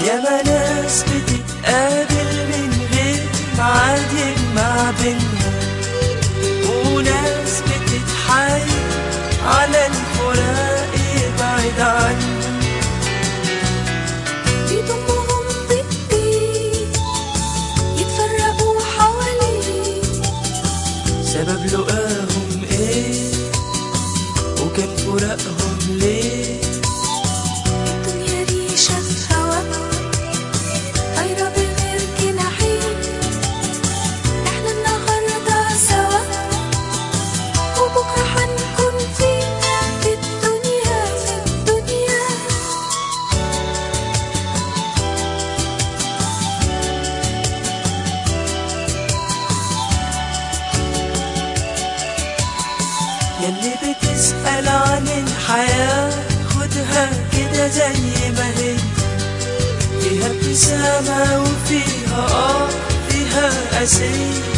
ياما ناس بتتقابل من غير ميعاد يجمع بينا وناس بتتحايل على الفراق يبعد عنه يضمهم ضدي يتفرقوا حواليه سبب لقاهم ايه وكان فراقهم ليه الدنيا ريشة في هوا طايرة بغير جناحين احنا النهاردة سوا وبكرة حنكون فين في الدنيا في الدنيا ياللي بتسأل عن الحياة خدها كده زي ما هي فيها ابتسامة وفيها اه فيها قاسية